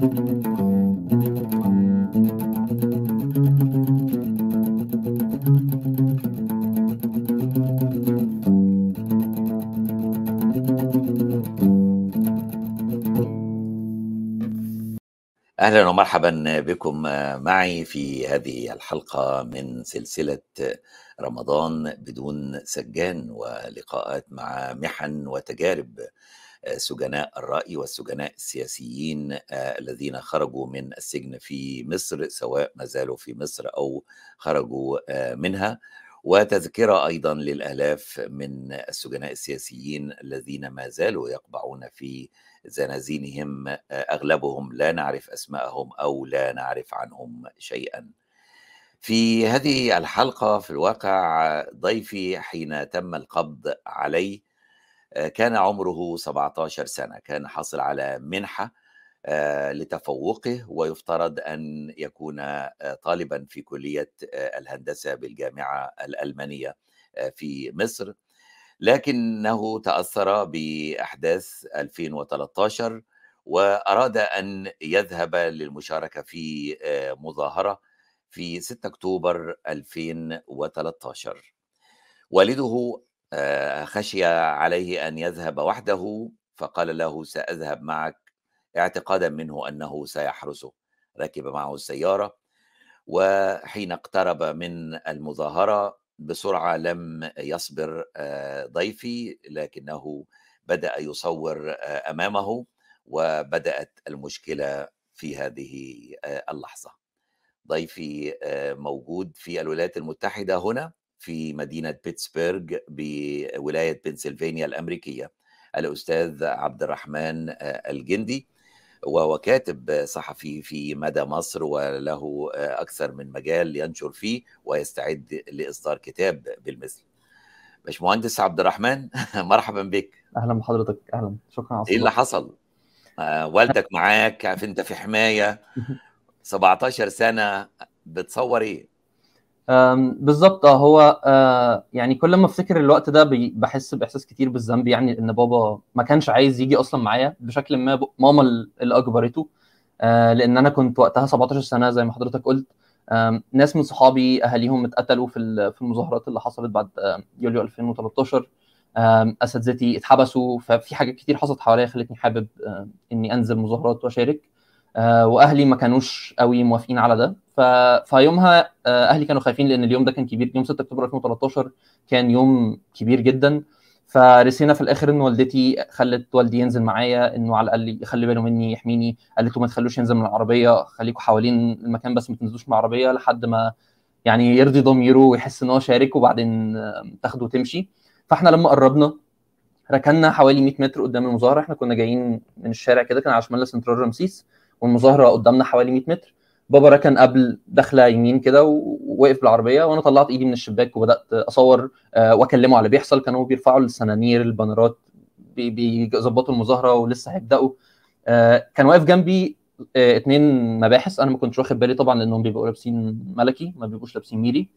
أهلا ومرحبا بكم معي في هذه الحلقة من سلسلة رمضان بدون سجان ولقاءات مع محن وتجارب سجناء الرأي والسجناء السياسيين الذين خرجوا من السجن في مصر سواء ما زالوا في مصر أو خرجوا منها وتذكرة أيضا للآلاف من السجناء السياسيين الذين ما زالوا يقبعون في زنازينهم اغلبهم لا نعرف اسماءهم او لا نعرف عنهم شيئا. في هذه الحلقه في الواقع ضيفي حين تم القبض عليه كان عمره 17 سنه، كان حاصل على منحه لتفوقه ويفترض ان يكون طالبا في كليه الهندسه بالجامعه الالمانيه في مصر. لكنه تاثر باحداث 2013 واراد ان يذهب للمشاركه في مظاهره في 6 اكتوبر 2013 والده خشي عليه ان يذهب وحده فقال له ساذهب معك اعتقادا منه انه سيحرسه ركب معه السياره وحين اقترب من المظاهره بسرعه لم يصبر ضيفي لكنه بدا يصور امامه وبدات المشكله في هذه اللحظه ضيفي موجود في الولايات المتحده هنا في مدينه بيتسبرغ بولايه بنسلفانيا الامريكيه الاستاذ عبد الرحمن الجندي وهو كاتب صحفي في مدى مصر وله اكثر من مجال ينشر فيه ويستعد لاصدار كتاب بالمثل. باشمهندس عبد الرحمن مرحبا بك. اهلا بحضرتك اهلا شكرا على ايه اللي حصل؟ آه والدك معاك انت في حمايه 17 سنه بتصور ايه؟ بالظبط اه هو آه يعني كل ما افتكر الوقت ده بحس باحساس كتير بالذنب يعني ان بابا ما كانش عايز يجي اصلا معايا بشكل ما ماما اللي اجبرته آه لان انا كنت وقتها 17 سنه زي ما حضرتك قلت آه ناس من صحابي اهاليهم اتقتلوا في في المظاهرات اللي حصلت بعد يوليو 2013 اساتذتي اتحبسوا ففي حاجات كتير حصلت حواليا خلتني حابب اني انزل مظاهرات واشارك واهلي ما كانوش قوي موافقين على ده ف... فيومها اهلي كانوا خايفين لان اليوم ده كان كبير يوم 6 اكتوبر 2013 كان يوم كبير جدا فرسينا في الاخر ان والدتي خلت والدي ينزل معايا انه على الاقل يخلي باله مني يحميني قالت له ما تخلوش ينزل من العربيه خليكم حوالين المكان بس ما تنزلوش من العربيه لحد ما يعني يرضي ضميره ويحس ان هو شارك وبعدين تاخده وتمشي فاحنا لما قربنا ركنا حوالي 100 متر قدام المظاهره احنا كنا جايين من الشارع كده كان على شمال سنترال رمسيس والمظاهره قدامنا حوالي 100 متر بابا ركن قبل داخله يمين كده ووقف بالعربيه وانا طلعت ايدي من الشباك وبدات اصور واكلمه على اللي بيحصل كانوا بيرفعوا السنانير البانرات بيظبطوا المظاهره ولسه هيبداوا كان واقف جنبي اتنين مباحث انا ما كنتش واخد بالي طبعا لانهم بيبقوا لابسين ملكي ما بيبقوش لابسين ميري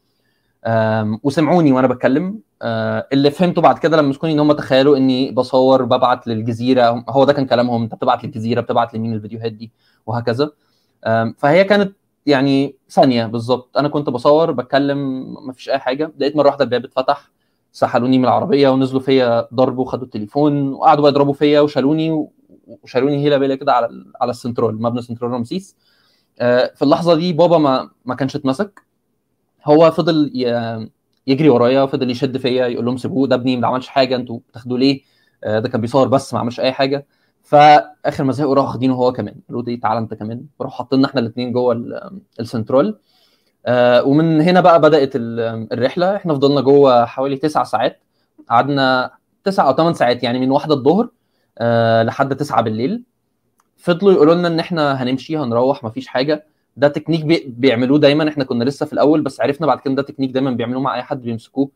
وسمعوني وانا بتكلم اللي فهمته بعد كده لما مسكوني ان هم تخيلوا اني بصور ببعت للجزيره هو ده كان كلامهم انت بتبعت للجزيره بتبعت لمين الفيديوهات دي وهكذا فهي كانت يعني ثانيه بالظبط انا كنت بصور بتكلم ما فيش اي حاجه لقيت مره واحده الباب اتفتح سحلوني من العربيه ونزلوا فيا ضرب وخدوا التليفون وقعدوا بقى يضربوا فيا وشالوني وشالوني هيلا بيلا كده على على السنترال مبنى سنترال رمسيس في اللحظه دي بابا ما ما كانش اتمسك هو فضل يجري ورايا فضل يشد فيا يقول لهم سيبوه ده ابني ما عملش حاجه انتوا بتاخدوه ليه ده كان بيصور بس ما عملش اي حاجه فاخر ما زهقوا راحوا واخدينه هو كمان قالوا لي تعالى انت كمان راحوا حاطيننا احنا الاثنين جوه السنترال آه ومن هنا بقى بدات الرحله احنا فضلنا جوه حوالي تسع ساعات قعدنا تسع او ثمان ساعات يعني من واحده الظهر آه لحد تسعة بالليل فضلوا يقولوا لنا ان احنا هنمشي هنروح مفيش حاجه ده تكنيك بي بيعملوه دايما احنا كنا لسه في الاول بس عرفنا بعد كده ده تكنيك دايما بيعملوه مع اي حد بيمسكوه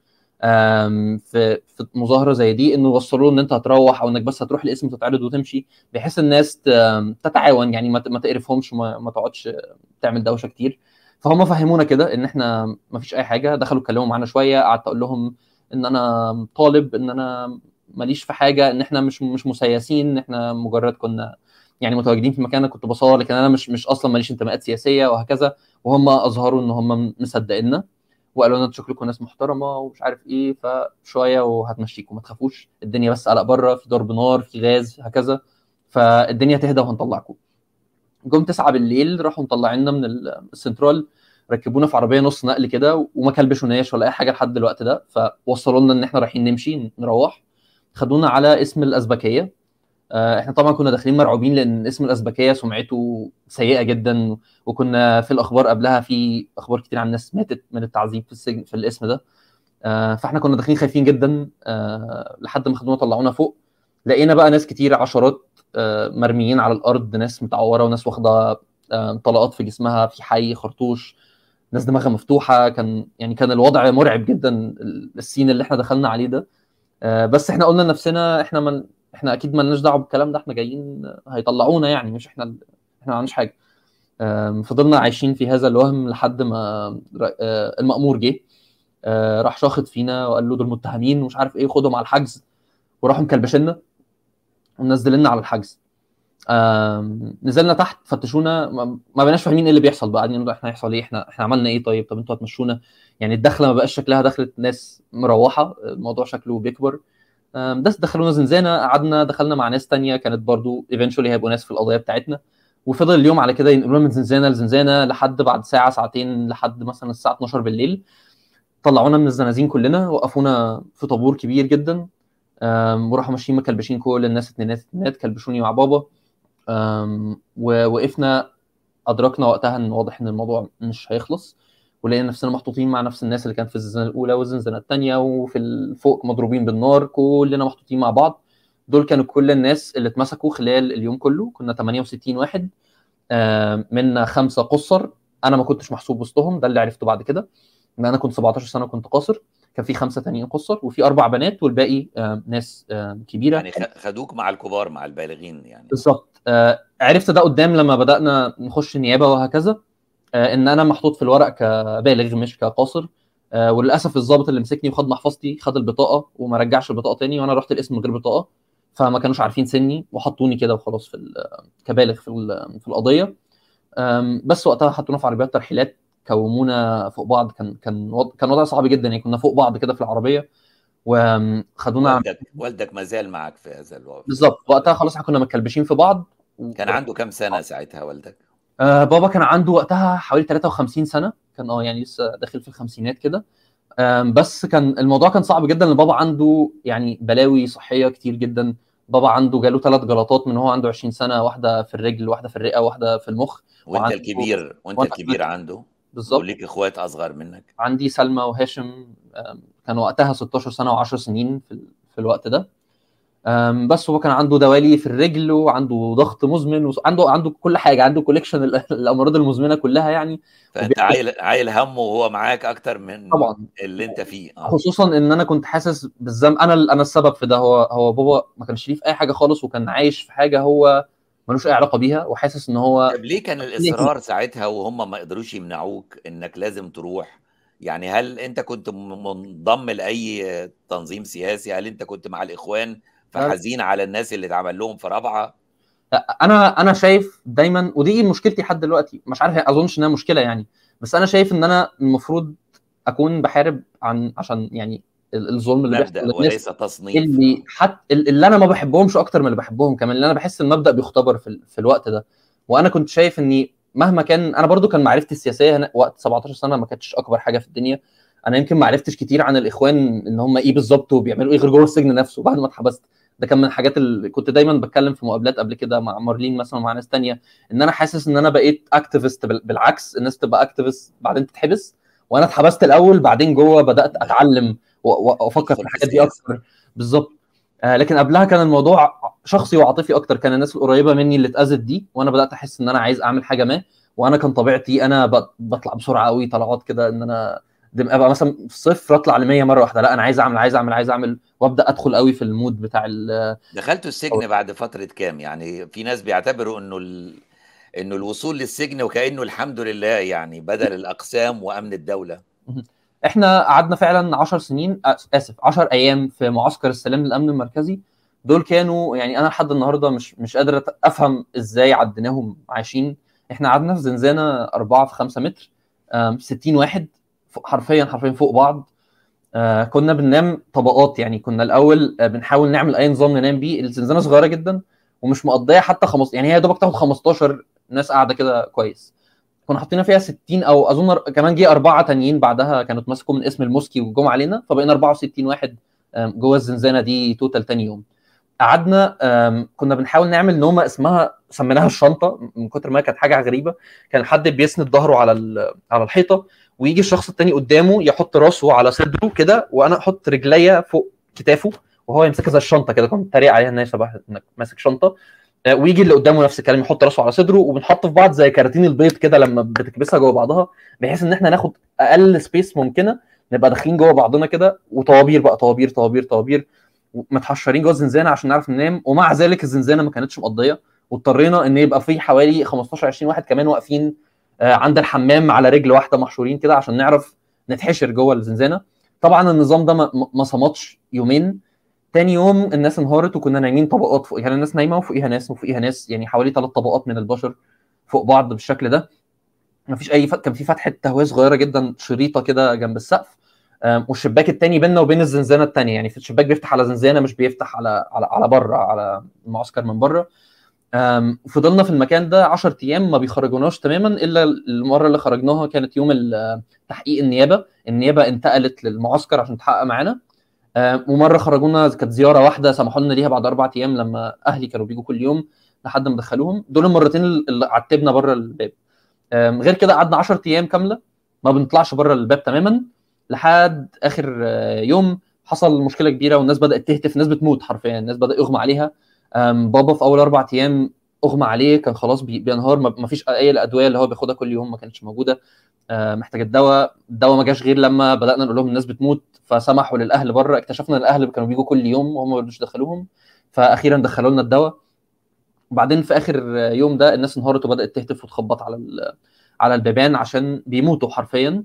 في في مظاهره زي دي انه يوصلوا ان انت هتروح او انك بس هتروح الاسم تتعرض وتمشي بحيث الناس تتعاون يعني ما تقرفهمش وما تقعدش تعمل دوشه كتير فهم فهمونا كده ان احنا ما فيش اي حاجه دخلوا اتكلموا معانا شويه قعدت اقول لهم ان انا طالب ان انا ماليش في حاجه ان احنا مش مش مسيسين ان احنا مجرد كنا يعني متواجدين في المكان انا كنت بصور لكن انا مش مش اصلا ماليش انتماءات سياسيه وهكذا وهم اظهروا ان هم مصدقيننا وقالوا لنا انتوا شكلكم ناس محترمه ومش عارف ايه فشويه وهتمشيكم ما تخافوش الدنيا بس قلق بره في ضرب نار في غاز هكذا فالدنيا تهدى وهنطلعكم جم 9 بالليل راحوا مطلعيننا من السنترال ركبونا في عربيه نص نقل كده وما كلبشوناش ولا اي حاجه لحد الوقت ده فوصلوا لنا ان احنا رايحين نمشي نروح خدونا على اسم الازبكيه احنا طبعا كنا داخلين مرعوبين لان اسم الازبكيه سمعته سيئه جدا وكنا في الاخبار قبلها في اخبار كتير عن ناس ماتت من التعذيب في السجن في الاسم ده فاحنا كنا داخلين خايفين جدا لحد ما خدونا طلعونا فوق لقينا بقى ناس كتير عشرات مرميين على الارض ناس متعوره وناس واخده طلقات في جسمها في حي خرطوش ناس دماغها مفتوحه كان يعني كان الوضع مرعب جدا السين اللي احنا دخلنا عليه ده بس احنا قلنا لنفسنا احنا من احنا اكيد ما لناش دعوه بالكلام ده احنا جايين هيطلعونا يعني مش احنا احنا ما عندناش حاجه فضلنا عايشين في هذا الوهم لحد ما المأمور جه راح شاخط فينا وقال له دول متهمين ومش عارف ايه خدهم على الحجز وراحوا مكلبشنا ومنزلنا على الحجز نزلنا تحت فتشونا ما بقناش فاهمين ايه اللي بيحصل بقى قاعدين احنا هيحصل ايه احنا احنا عملنا ايه طيب طب انتوا هتمشونا يعني الدخله ما بقاش شكلها دخلة ناس مروحه الموضوع شكله بيكبر بس دخلونا زنزانه قعدنا دخلنا مع ناس تانية كانت برضو ايفينشولي هيبقوا ناس في القضيه بتاعتنا وفضل اليوم على كده ينقلونا من زنزانه لزنزانه لحد بعد ساعه ساعتين لحد مثلا الساعه 12 بالليل طلعونا من الزنازين كلنا وقفونا في طابور كبير جدا وراحوا ماشيين مكلبشين كل الناس اتنينات اتنينات كلبشوني مع بابا ووقفنا ادركنا وقتها ان واضح ان الموضوع مش هيخلص ولقينا نفسنا محطوطين مع نفس الناس اللي كانت في الزنزانه الاولى والزنزانه الثانيه وفي فوق مضروبين بالنار كلنا محطوطين مع بعض دول كانوا كل الناس اللي اتمسكوا خلال اليوم كله كنا 68 واحد منا خمسه قصر انا ما كنتش محسوب وسطهم ده اللي عرفته بعد كده ان انا كنت 17 سنه كنت قاصر كان في خمسه تانيين قصر وفي اربع بنات والباقي ناس كبيره يعني خدوك مع الكبار مع البالغين يعني بالظبط عرفت ده قدام لما بدانا نخش نيابه وهكذا ان انا محطوط في الورق كبالغ مش كقاصر وللاسف الضابط اللي مسكني وخد محفظتي خد البطاقه وما رجعش البطاقه تاني وانا رحت الاسم من غير بطاقه فما كانوش عارفين سني وحطوني كده وخلاص في كبالغ في في القضيه بس وقتها حطونا في عربيات ترحيلات كومونا فوق بعض كان كان وضع كان وضع صعب جدا يعني كنا فوق بعض كده في العربيه وخدونا والدك والدك ما زال معك في هذا الوقت بالظبط وقتها خلاص احنا كنا متكلبشين في بعض و... كان عنده كام سنه ساعتها والدك؟ آه بابا كان عنده وقتها حوالي 53 سنه كان اه يعني لسه داخل في الخمسينات كده بس كان الموضوع كان صعب جدا لان بابا عنده يعني بلاوي صحيه كتير جدا بابا عنده جاله ثلاث جلطات من هو عنده 20 سنه واحده في الرجل واحده في الرئه واحده في المخ وانت الكبير وانت الكبير عنده بالظبط وليك اخوات اصغر منك عندي سلمى وهاشم كانوا وقتها 16 سنه و10 سنين في, في الوقت ده بس هو كان عنده دوالي في الرجل وعنده ضغط مزمن وعنده عنده كل حاجه عنده كوليكشن الامراض المزمنه كلها يعني فانت عايل عايل همه وهو معاك اكتر من طبعا اللي انت فيه آه. خصوصا ان انا كنت حاسس بالذنب انا انا السبب في ده هو هو بابا ما كانش ليه في اي حاجه خالص وكان عايش في حاجه هو ملوش اي علاقه بيها وحاسس ان هو طب ليه كان الاصرار ساعتها وهم ما قدروش يمنعوك انك لازم تروح يعني هل انت كنت منضم لاي تنظيم سياسي هل انت كنت مع الاخوان فحزين على الناس اللي اتعمل لهم في رابعه انا انا شايف دايما ودي مشكلتي لحد دلوقتي مش عارف اظنش انها مشكله يعني بس انا شايف ان انا المفروض اكون بحارب عن عشان يعني الظلم اللي بيحصل وليس تصنيف اللي حتى اللي انا ما بحبهمش اكتر من اللي بحبهم كمان اللي انا بحس المبدا بيختبر في, في الوقت ده وانا كنت شايف اني مهما كان انا برضو كان معرفتي السياسيه هنا وقت 17 سنه ما كانتش اكبر حاجه في الدنيا انا يمكن ما عرفتش كتير عن الاخوان ان هم ايه بالظبط وبيعملوا ايه غير جوه السجن نفسه بعد ما اتحبست ده كان من الحاجات اللي كنت دايما بتكلم في مقابلات قبل كده مع مارلين مثلا ومع ناس تانية ان انا حاسس ان انا بقيت اكتيفست بالعكس الناس تبقى اكتيفست بعدين تتحبس وانا اتحبست الاول بعدين جوه بدات اتعلم وافكر في الحاجات دي اكتر بالظبط آه لكن قبلها كان الموضوع شخصي وعاطفي اكتر كان الناس القريبه مني اللي اتاذت دي وانا بدات احس ان انا عايز اعمل حاجه ما وانا كان طبيعتي انا بطلع بسرعه قوي طلعات كده ان انا ابقى مثلا في صفر اطلع ل 100 مره واحده لا انا عايز اعمل عايز اعمل عايز اعمل وابدا ادخل قوي في المود بتاع دخلتوا السجن بعد فتره كام يعني في ناس بيعتبروا انه ال... انه الوصول للسجن وكانه الحمد لله يعني بدل الاقسام وامن الدوله احنا قعدنا فعلا 10 سنين اسف 10 ايام في معسكر السلام للامن المركزي دول كانوا يعني انا لحد النهارده مش مش قادر أت- افهم ازاي عديناهم عايشين احنا قعدنا في زنزانه 4 في 5 متر آم، 60 واحد فوق- حرفيا حرفيا فوق بعض آه، كنا بننام طبقات يعني كنا الاول آه، بنحاول نعمل اي نظام ننام بيه الزنزانه صغيره جدا ومش مقضيه حتى خمس يعني هي يا دوبك تاخد 15 ناس قاعده كده كويس كنا حاطين فيها 60 او اظن ر- كمان جه اربعه تانيين بعدها كانوا اتمسكوا من اسم الموسكي وجم علينا فبقينا 64 واحد آم، جوه الزنزانه دي توتال تاني يوم قعدنا آم، كنا بنحاول نعمل نومه اسمها سميناها الشنطه من كتر ما كانت حاجه غريبه كان حد بيسند ظهره على ال- على الحيطه ويجي الشخص التاني قدامه يحط راسه على صدره كده وانا احط رجليا فوق كتافه وهو يمسكها زي الشنطه كده كنت بتريق عليها ان هي شبه انك ماسك شنطه آه، ويجي اللي قدامه نفس الكلام يحط راسه على صدره وبنحط في بعض زي كراتين البيض كده لما بتكبسها جوه بعضها بحيث ان احنا ناخد اقل سبيس ممكنه نبقى داخلين جوه بعضنا كده وطوابير بقى طوابير طوابير طوابير متحشرين جوه الزنزانه عشان نعرف ننام ومع ذلك الزنزانه ما كانتش مقضيه واضطرينا ان يبقى في حوالي 15 20 واحد كمان واقفين آه، عند الحمام على رجل واحده محشورين كده عشان نعرف نتحشر جوه الزنزانه طبعا النظام ده ما- ما صمتش يومين تاني يوم الناس انهارت وكنا نايمين طبقات فوق يعني الناس نايمه وفوقيها ناس وفوقيها ناس يعني حوالي ثلاث طبقات من البشر فوق بعض بالشكل ده مفيش اي ف... كان في فتحه تهويه صغيره جدا شريطه كده جنب السقف آم، والشباك التاني بيننا وبين الزنزانه التانيه يعني في الشباك بيفتح على زنزانه مش بيفتح على على على بره على المعسكر من بره آم، فضلنا في المكان ده 10 ايام ما بيخرجوناش تماما الا المره اللي خرجناها كانت يوم ال- تحقيق النيابه النيابه انتقلت للمعسكر عشان تحقق معانا آم، ومره خرجونا كانت زياره واحده سمحوا لنا ليها بعد اربع ايام لما اهلي كانوا بيجوا كل يوم لحد ما دخلوهم دول المرتين اللي عتبنا بره الباب آم، غير كده قعدنا 10 ايام كامله ما بنطلعش بره الباب تماما لحد اخر آه، يوم حصل مشكله كبيره والناس بدات تهتف الناس بتموت حرفيا الناس بدا يغمى عليها آم، بابا في اول اربع ايام اغمى عليه كان خلاص بي- بينهار ما ما فيش اي الادويه اللي هو بياخدها كل يوم ما كانتش موجوده آه، محتاج الدواء الدواء ما جاش غير لما بدانا نقول لهم الناس بتموت فسمحوا للاهل بره اكتشفنا ان الاهل كانوا بيجوا كل يوم وهم ما رضوش يدخلوهم فاخيرا دخلوا لنا الدواء وبعدين في اخر يوم ده الناس انهارت وبدات تهتف وتخبط على ال- على البيبان عشان بيموتوا حرفيا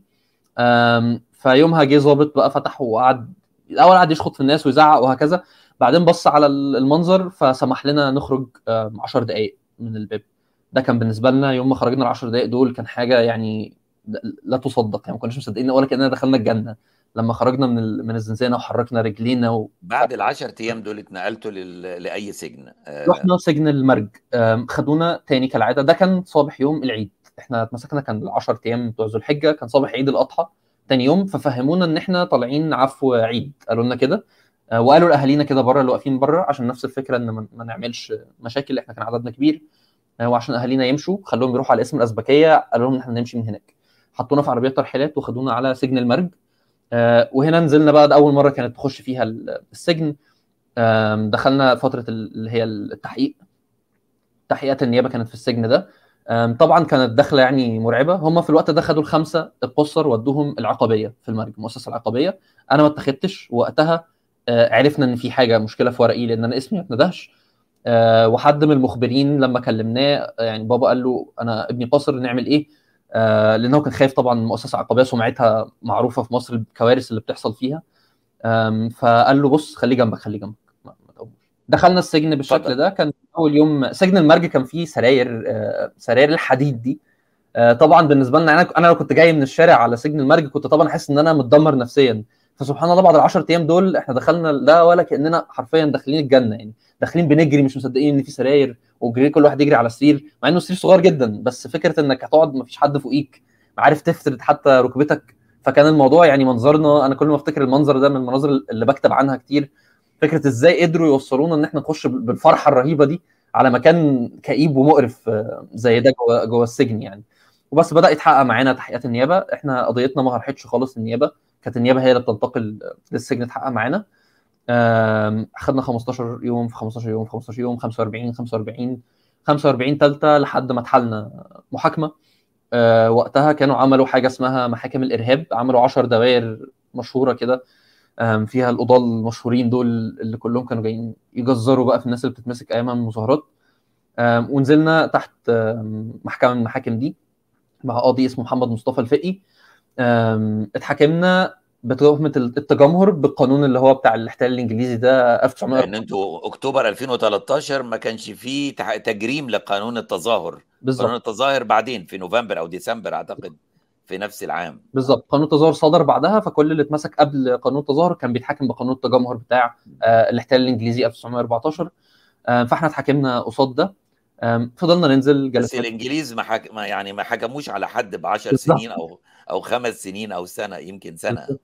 آم، فيومها جه ظابط بقى فتح وقعد الاول قعد يشخط في الناس ويزعق وهكذا بعدين بص على المنظر فسمح لنا نخرج 10 دقائق من الباب ده كان بالنسبه لنا يوم ما خرجنا ال 10 دقائق دول كان حاجه يعني لا تصدق يعني ما كناش مصدقين ولا كاننا دخلنا الجنه لما خرجنا من ال- من الزنزانه وحركنا رجلينا و... بعد العشر ايام دول اتنقلتوا لل... لاي سجن آه، رحنا سجن المرج آم، خدونا تاني كالعاده ده كان صباح يوم العيد احنا اتمسكنا كان ال 10 ايام بتوع ذو الحجه كان صباح عيد الاضحى تاني يوم ففهمونا ان احنا طالعين عفو عيد قالوا لنا كده آه، وقالوا لاهالينا كده بره اللي واقفين بره عشان نفس الفكره ان ما- ما نعملش مشاكل احنا كان عددنا كبير آه، وعشان اهالينا يمشوا خلوهم يروحوا على اسم الازبكيه قالوا لهم ان احنا نمشي من هناك حطونا في عربيات ترحيلات وخدونا على سجن المرج آه، وهنا نزلنا بقى ده اول مره كانت تخش فيها ال- السجن آم، دخلنا فتره ال- اللي هي التحقيق تحقيقات النيابه كانت في السجن ده آم، طبعا كانت دخله يعني مرعبه هم في الوقت ده خدوا الخمسه القصر ودوهم العقبيه في المرج المؤسسه العقبيه انا ما اتخذتش وقتها آه، عرفنا ان في حاجه مشكله في ورقي لان انا اسمي ما اتندهش آه، وحد من المخبرين لما كلمناه آه، يعني بابا قال له انا ابني قاصر نعمل ايه آه، لان هو كان خايف طبعا المؤسسه العقبيه سمعتها معروفه في مصر الكوارث اللي بتحصل فيها آم، فقال له بص خليه جنبك خليه جنبك ما ما تقومش دخلنا السجن بالشكل اتفضل. ده كان اول يوم سجن المرج كان فيه سراير آه، سراير الحديد دي آه، طبعا بالنسبه لنا انا انا لو كنت جاي من الشارع على سجن المرج كنت طبعا احس ان انا متدمر نفسيا فسبحان الله بعد ال 10 ايام دول احنا دخلنا ده ولا كاننا حرفيا داخلين الجنه يعني داخلين بنجري مش مصدقين ان في سراير وجري كل واحد يجري على سرير مع انه سرير صغير جدا بس فكره انك هتقعد مفيش حد فوقيك عارف تفرد حتى ركبتك فكان الموضوع يعني منظرنا انا كل ما افتكر المنظر ده من المناظر اللي بكتب عنها كتير فكره ازاي قدروا يوصلونا ان احنا نخش بالفرحه الرهيبه دي على مكان كئيب ومقرف آه، زي ده جوه جوه السجن يعني وبس بدا يتحقق معانا تحقيقات النيابه احنا قضيتنا ما راحتش خالص النيابه كانت النيابه هي اللي بتنتقل للسجن تحقق معانا آم، اخدنا 15 يوم في 15 يوم في 15 يوم 45 45 45 ثالثه لحد ما اتحلنا محاكمه آه، وقتها كانوا عملوا حاجه اسمها محاكم الارهاب عملوا 10 دوائر مشهوره كده آم، فيها القضاه المشهورين دول اللي كلهم كانوا جايين يجزروا بقى في الناس اللي بتتمسك ايام المظاهرات آم، ونزلنا تحت آم، محكمه من المحاكم دي مع قاضي اسمه محمد مصطفى الفقي آم، اتحاكمنا بتهمه التجمهر بالقانون اللي هو بتاع الاحتلال الانجليزي ده 1900 لان انتوا اكتوبر 2013 ما كانش فيه تح- تجريم لقانون التظاهر قانون بالظبط التظاهر بعدين في نوفمبر او ديسمبر اعتقد في نفس العام بالظبط قانون التظاهر صدر بعدها فكل اللي اتمسك قبل قانون التظاهر كان بيتحاكم بقانون التجمهر بتاع آه، الاحتلال الانجليزي 1914 آه، فاحنا اتحاكمنا قصاد ده آم، فضلنا ننزل بس جلسات الانجليز ما, حك... ما يعني ما حكموش على حد ب 10 بالظبط. سنين او او خمس سنين او سنه يمكن سنه بالظبط.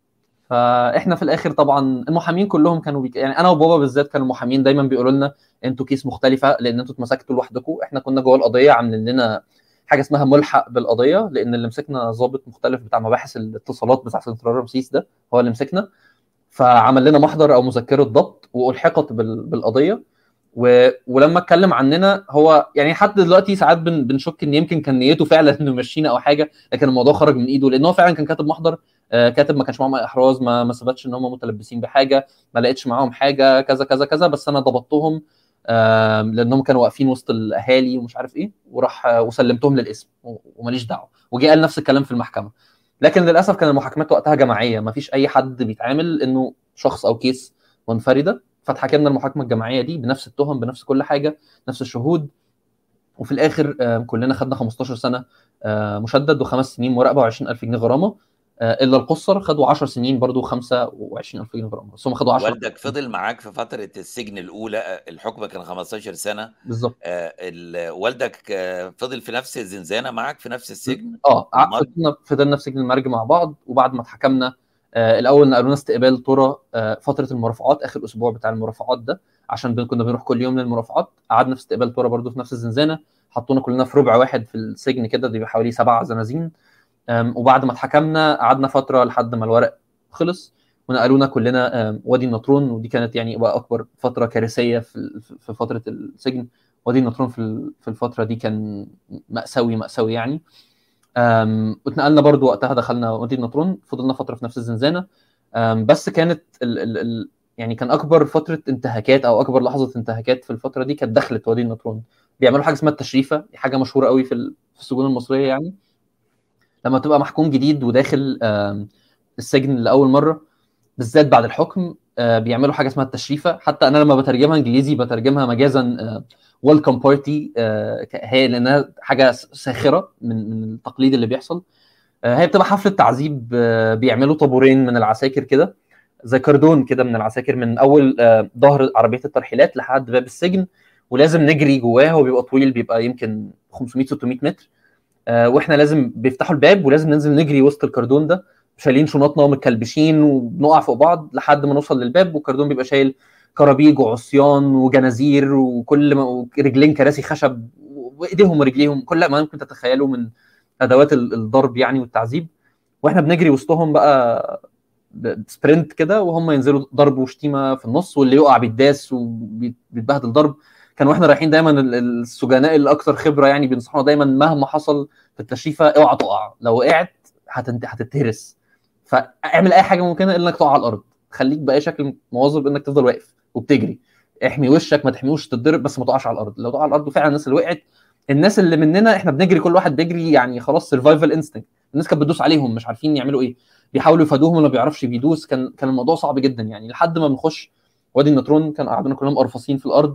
فاحنا في الاخر طبعا المحامين كلهم كانوا بيك... يعني انا وبابا بالذات كانوا محامين دايما بيقولوا لنا انتوا كيس مختلفه لان انتوا اتمسكتوا لوحدكم احنا كنا جوه القضيه عاملين لنا حاجه اسمها ملحق بالقضيه لان اللي مسكنا ضابط مختلف بتاع مباحث الاتصالات بتاع سنترال رمسيس ده هو اللي مسكنا فعمل لنا محضر او مذكره ضبط والحقت بال... بالقضيه و... ولما اتكلم عننا هو يعني حتى دلوقتي ساعات بن... بنشك ان يمكن كان نيته فعلا انه يمشينا او حاجه لكن الموضوع خرج من ايده لان هو فعلا كان كاتب محضر آه، كاتب ما كانش معاهم أي احراز ما ما ثبتش ان هم متلبسين بحاجه ما لقيتش معاهم حاجه كذا كذا كذا بس انا ضبطتهم آم، لانهم كانوا واقفين وسط الاهالي ومش عارف ايه وراح آه، وسلمتهم للاسم و- وماليش دعوه وجي قال نفس الكلام في المحكمه لكن للاسف كان المحاكمات وقتها جماعيه ما فيش اي حد بيتعامل انه شخص او كيس منفرده فاتحكمنا المحاكمه الجماعيه دي بنفس التهم بنفس كل حاجه نفس الشهود وفي الاخر آه، كلنا خدنا 15 سنه آه، مشدد وخمس سنين مراقبه و20000 جنيه غرامه آه، الا القصر خدوا 10 سنين برضو 25000 جنيه غرامه بس هم خدوا 10 والدك فضل معاك في فتره السجن الاولى آه، الحكم كان 15 سنه بالظبط آه، ال- والدك آه، فضل في نفس الزنزانه معاك في نفس السجن اه ع- أمال؟ فضلنا فضلنا في سجن المرج مع بعض وبعد ما اتحكمنا آه الاول نقلونا استقبال طرى آه فتره المرافعات اخر اسبوع بتاع المرافعات ده عشان بن- كنا بنروح كل يوم للمرافعات قعدنا في استقبال طرى برضو في نفس الزنزانه حطونا كلنا في ربع واحد في السجن كده دي حوالي سبع زنازين آم، وبعد ما اتحكمنا قعدنا فتره لحد ما الورق خلص ونقلونا كلنا آم، وادي النطرون ودي كانت يعني بقى اكبر فتره كارثيه في في فتره السجن وادي النطرون في ال- في الفتره دي كان مأساوي مأساوي يعني أم، واتنقلنا برضو وقتها دخلنا وادي النطرون فضلنا فتره في نفس الزنزانه أم، بس كانت ال ال ال يعني كان اكبر فتره انتهاكات او اكبر لحظه انتهاكات في الفتره دي كانت دخلت وادي النطرون بيعملوا حاجه اسمها التشريفه دي حاجه مشهوره قوي في ال- في السجون المصريه يعني لما تبقى محكوم جديد وداخل آم، السجن لاول مره بالذات بعد الحكم آه، بيعملوا حاجه اسمها التشريفه حتى انا لما بترجمها انجليزي بترجمها مجازا ويلكم بارتي هي لانها حاجه ساخره من من التقليد اللي بيحصل آه، هي بتبقى حفله تعذيب آه، بيعملوا طابورين من العساكر كده زي كردون كده من العساكر من اول آه، ظهر عربيه الترحيلات لحد باب السجن ولازم نجري جواه هو بيبقى طويل بيبقى يمكن 500 600 متر آه، واحنا لازم بيفتحوا الباب ولازم ننزل نجري وسط الكردون ده شايلين شنطنا ومتكلبشين وبنقع فوق بعض لحد ما نوصل للباب والكردون بيبقى شايل كرابيج وعصيان وجنازير وكل ما رجلين كراسي خشب وايديهم ورجليهم كل ما ممكن تتخيلوا من ادوات ال- الضرب يعني والتعذيب واحنا بنجري وسطهم بقى ب- سبرنت كده وهم ينزلوا ضرب وشتيمه في النص واللي يقع بيتداس وبيتبهدل ضرب كان واحنا رايحين دايما ال- السجناء الاكثر خبره يعني بينصحونا دايما مهما حصل في التشريفه اوعى تقع لو وقعت هتنت- هتتهرس فاعمل اي حاجه ممكنه الا انك تقع على الارض خليك باي شكل مواظب انك تفضل واقف وبتجري احمي وشك ما تحميوش تتضرب بس ما تقعش على الارض لو تقع على الارض وفعلا الناس اللي وقعت الناس اللي مننا احنا بنجري كل واحد بيجري يعني خلاص سرفايفل انستنكت الناس كانت بتدوس عليهم مش عارفين يعملوا ايه بيحاولوا يفادوهم اللي ما بيعرفش بيدوس كان كان الموضوع صعب جدا يعني لحد ما بنخش وادي النطرون كان قعدنا كلهم قرفصين في الارض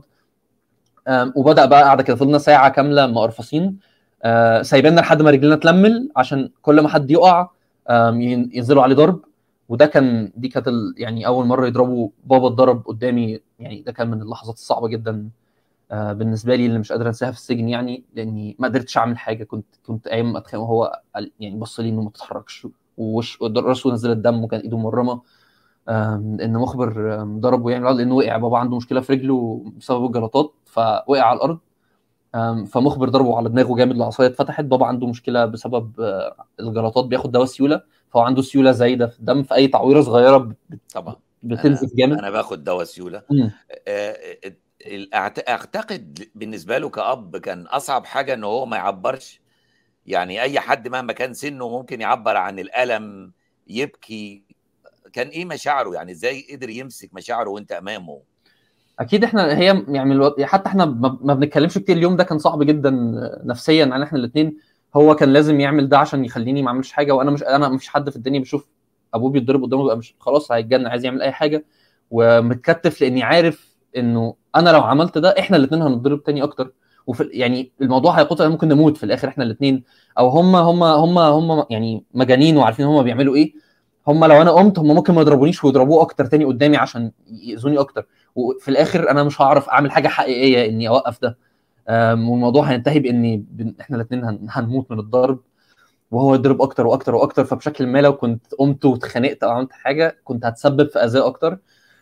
أم، وبدا بقى قاعده كده فضلنا ساعه كامله مقرفصين أه، سايبيننا لحد ما رجلنا تلمل عشان كل ما حد يقع أم، ين- ينزلوا عليه ضرب وده كان دي كانت ال- يعني اول مره يضربوا بابا اتضرب قدامي يعني ده كان من اللحظات الصعبه جدا آه، بالنسبه لي اللي مش قادر انساها في السجن يعني لاني ما قدرتش اعمل حاجه كنت كنت قايم اتخانق وهو قال- يعني بص لي انه ما تتحركش ووش راسه نزل الدم وكان ايده مرمه آم، ان مخبر آم، ضربه يعني لانه وقع بابا عنده مشكله في رجله بسبب الجلطات فوقع على الارض آم، فمخبر ضربه على دماغه جامد العصايه اتفتحت بابا عنده مشكله بسبب آه، الجلطات بياخد دواء سيوله فهو عنده سيوله زايده في الدم فاي تعويره صغيره بت- طبعا بتنزف جامد انا باخد دواء سيوله مم. آه، ال- أعت- اعتقد بالنسبه له كاب كان اصعب حاجه ان هو ما يعبرش يعني اي حد مهما كان سنه ممكن يعبر عن الالم يبكي كان ايه مشاعره يعني ازاي قدر يمسك مشاعره وانت امامه اكيد احنا هي يعني الو... حتى احنا ما ما بنتكلمش كتير اليوم ده كان صعب جدا نفسيا على احنا الاثنين هو كان لازم يعمل ده عشان يخليني ما اعملش حاجه وانا مش انا مفيش حد في الدنيا بيشوف ابوه بيتضرب قدامه بقى مش خلاص هيتجنن عايز يعمل اي حاجه ومتكتف لاني عارف انه انا لو عملت ده احنا الاثنين هنتضرب تاني اكتر وفي يعني الموضوع هيقطع ممكن نموت في الاخر احنا الاثنين او هم هم هم هم يعني مجانين وعارفين هم بيعملوا ايه هم لو انا قمت هم ممكن ما يضربونيش ويضربوه اكتر تاني قدامي عشان ياذوني اكتر وفي الاخر انا مش هعرف اعمل حاجه حقيقيه اني اوقف ده والموضوع هينتهي باني احنا الاثنين هنموت من الضرب وهو يضرب اكتر واكتر واكتر فبشكل ما لو كنت قمت واتخانقت او عملت حاجه كنت هتسبب في اذى اكتر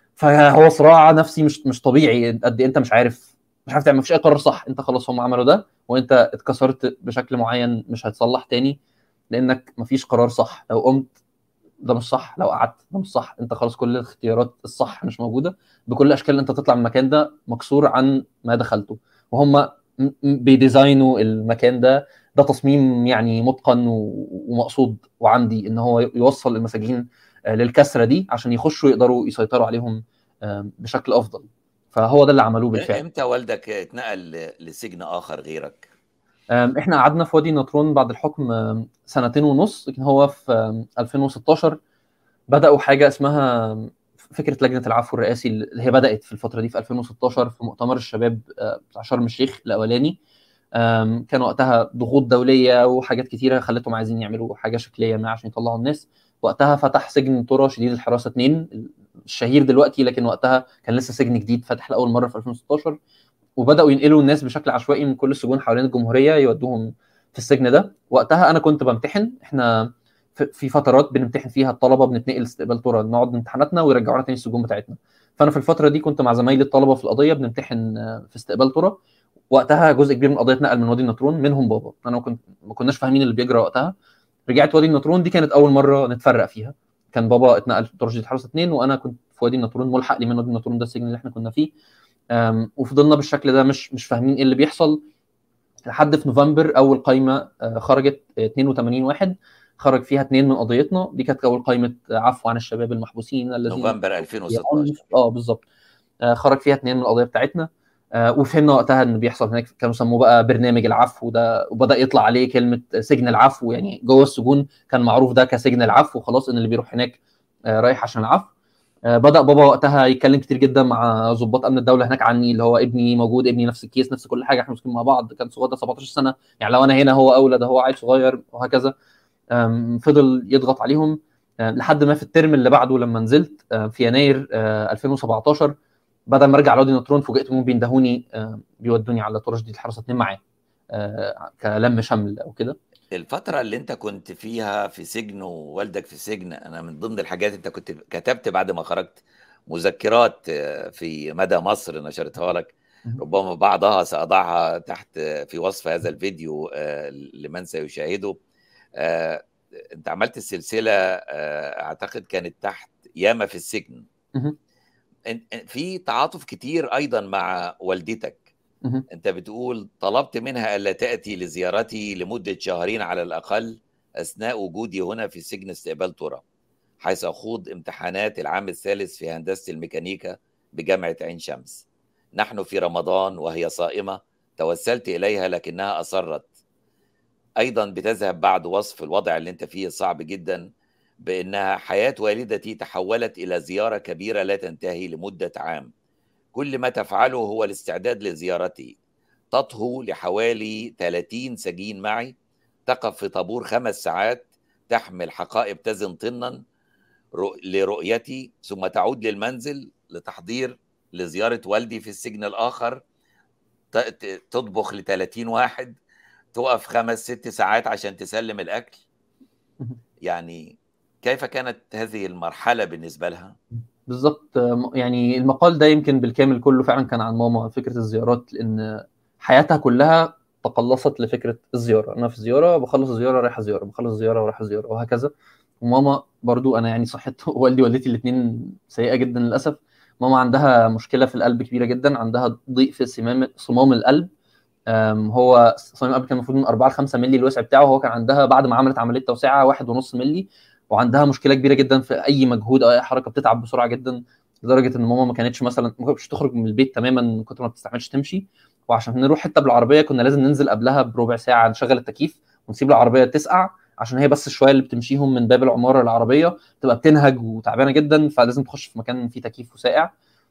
فهو صراع نفسي مش مش طبيعي قد انت مش عارف مش عارف تعمل مفيش اي قرار صح انت خلاص هم عملوا ده وانت اتكسرت بشكل معين مش هيتصلح تاني لانك مفيش قرار صح لو قمت ده مش صح لو قعدت ده مش صح انت خلاص كل الاختيارات الصح مش موجوده بكل الاشكال انت تطلع من المكان ده مكسور عن ما دخلته وهم بيديزاينوا المكان ده ده تصميم يعني متقن ومقصود وعندي ان هو يوصل المساجين للكسره دي عشان يخشوا يقدروا يسيطروا عليهم بشكل افضل فهو ده اللي عملوه بالفعل امتى والدك اتنقل لسجن اخر غيرك احنا قعدنا في وادي النطرون بعد الحكم سنتين ونص لكن هو في 2016 بداوا حاجه اسمها فكره لجنه العفو الرئاسي اللي هي بدات في الفتره دي في 2016 في مؤتمر الشباب بتاع شرم الشيخ الاولاني كان وقتها ضغوط دوليه وحاجات كتيره خلتهم عايزين يعملوا حاجه شكليه ما عشان يطلعوا الناس وقتها فتح سجن طرى شديد الحراسه 2 الشهير دلوقتي لكن وقتها كان لسه سجن جديد فتح لاول مره في 2016 وبداوا ينقلوا الناس بشكل عشوائي من كل السجون حوالين الجمهوريه يودوهم في السجن ده وقتها انا كنت بمتحن احنا في فترات بنمتحن فيها الطلبه بنتنقل استقبال طرى نقعد امتحاناتنا ويرجعونا تاني السجون بتاعتنا فانا في الفتره دي كنت مع زمايلي الطلبه في القضيه بنمتحن في استقبال طرى وقتها جزء كبير من القضيه اتنقل من وادي النطرون منهم بابا انا كنت ما كناش فاهمين اللي بيجرى وقتها رجعت وادي النطرون دي كانت اول مره نتفرق فيها كان بابا اتنقل في درجه حراسه اثنين وانا كنت في وادي النطرون ملحق لي من وادي النطرون ده السجن اللي احنا كنا فيه وفضلنا بالشكل ده مش مش فاهمين ايه اللي بيحصل لحد في نوفمبر اول قائمه خرجت 82 واحد خرج فيها اثنين من قضيتنا دي كانت اول قائمه عفو عن الشباب المحبوسين الذين نوفمبر 2016 اه بالظبط خرج فيها اثنين من القضيه بتاعتنا وفهمنا وقتها ان بيحصل هناك كانوا سموه بقى برنامج العفو ده وبدا يطلع عليه كلمه سجن العفو يعني جوه السجون كان معروف ده كسجن العفو خلاص ان اللي بيروح هناك رايح عشان العفو بدا بابا وقتها يتكلم كتير جدا مع ضباط امن الدوله هناك عني اللي هو ابني موجود ابني نفس الكيس نفس كل حاجه احنا مسكين مع بعض كان صغير ده 17 سنه يعني لو انا هنا هو اولى ده هو عيل صغير وهكذا فضل يضغط عليهم لحد ما في الترم اللي بعده لما نزلت في يناير 2017 بدل ما ارجع لوادي النطرون فوجئت انهم بيندهوني بيودوني على طرش دي الحراسه اتنين معاه كلم شمل او كده الفترة اللي انت كنت فيها في سجن ووالدك في سجن انا من ضمن الحاجات انت كنت كتبت بعد ما خرجت مذكرات في مدى مصر نشرتها لك ربما بعضها سأضعها تحت في وصف هذا الفيديو لمن سيشاهده انت عملت السلسلة اعتقد كانت تحت ياما في السجن في تعاطف كتير ايضا مع والدتك انت بتقول طلبت منها الا تاتي لزيارتي لمده شهرين على الاقل اثناء وجودي هنا في سجن استقبال ترى حيث اخوض امتحانات العام الثالث في هندسه الميكانيكا بجامعه عين شمس نحن في رمضان وهي صائمه توسلت اليها لكنها اصرت ايضا بتذهب بعد وصف الوضع اللي انت فيه صعب جدا بانها حياه والدتي تحولت الى زياره كبيره لا تنتهي لمده عام كل ما تفعله هو الاستعداد لزيارتي تطهو لحوالي 30 سجين معي تقف في طابور خمس ساعات تحمل حقائب تزن طنا لرؤيتي ثم تعود للمنزل لتحضير لزيارة والدي في السجن الآخر تطبخ ل 30 واحد تقف خمس ست ساعات عشان تسلم الأكل يعني كيف كانت هذه المرحلة بالنسبة لها؟ بالظبط يعني المقال ده يمكن بالكامل كله فعلا كان عن ماما فكره الزيارات لان حياتها كلها تقلصت لفكره الزياره انا في زياره بخلص زياره رايحه زياره بخلص زياره ورايحه زياره وهكذا وماما برضو انا يعني صحه والدي ووالدتي الاثنين سيئه جدا للاسف ماما عندها مشكله في القلب كبيره جدا عندها ضيق في صمام صمام القلب هو صمام القلب كان المفروض من 4 ل 5 مللي الوسع بتاعه هو كان عندها بعد ما عملت عمليه توسعه 1.5 مللي وعندها مشكله كبيره جدا في اي مجهود او اي حركه بتتعب بسرعه جدا لدرجه ان ماما ما كانتش مثلا ما كانتش تخرج من البيت تماما من كتر ما بتستعملش تمشي وعشان نروح حته بالعربيه كنا لازم ننزل قبلها بربع ساعه نشغل التكييف ونسيب العربيه تسقع عشان هي بس شويه اللي بتمشيهم من باب العماره العربيه تبقى بتنهج وتعبانه جدا فلازم تخش في مكان فيه تكييف وساقع